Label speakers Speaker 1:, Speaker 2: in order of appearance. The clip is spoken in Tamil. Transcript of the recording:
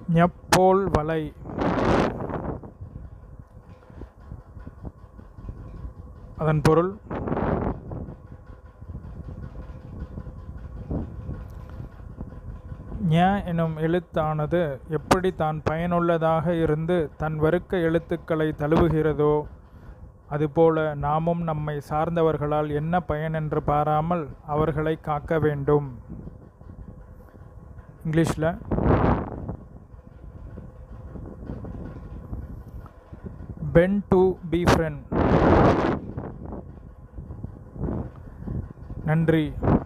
Speaker 1: ஞப்போல் வலை அதன் பொருள் ஞ எனும் எழுத்தானது எப்படி தான் பயனுள்ளதாக இருந்து தன் வெறுக்க எழுத்துக்களை தழுவுகிறதோ அதுபோல நாமும் நம்மை சார்ந்தவர்களால் என்ன பயன் என்று பாராமல் அவர்களை காக்க வேண்டும் இங்கிலீஷில் பென் டு பி ஃப்ரெண்ட் நன்றி